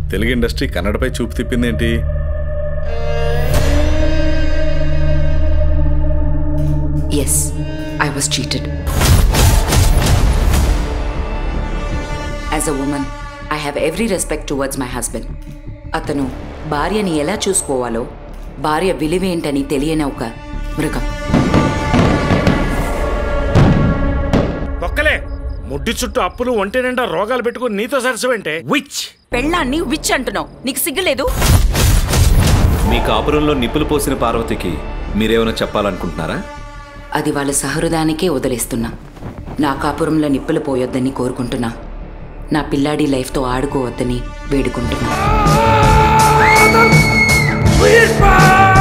Telugu industry కన్నడపై చూపు తిప్పిందేంటి yes I was cheated as a woman I have every respect towards my husband అతను భార్యని ఎలా చూసుకోవాలో భార్య విలువేంటని తెలియని ఒక మృగం ఒక్కలే ముడ్డి చుట్టూ అప్పులు ఒంటి నిండా రోగాలు పెట్టుకుని నీతో సరసమేంటే విచ్ పెళ్ళాన్ని విచ్ అంటున్నావు నీకు సిగ్గులేదు మీ కాపురంలో నిప్పులు పోసిన పార్వతికి మీరేమైనా చెప్పాలనుకుంటున్నారా అది వాళ్ళ సహృదానికే వదిలేస్తున్నా నా కాపురంలో నిప్పులు పోయొద్దని కోరుకుంటున్నా నా పిల్లాడి లైఫ్తో ఆడుకోవద్దని వేడుకుంటున్నా పుష్ప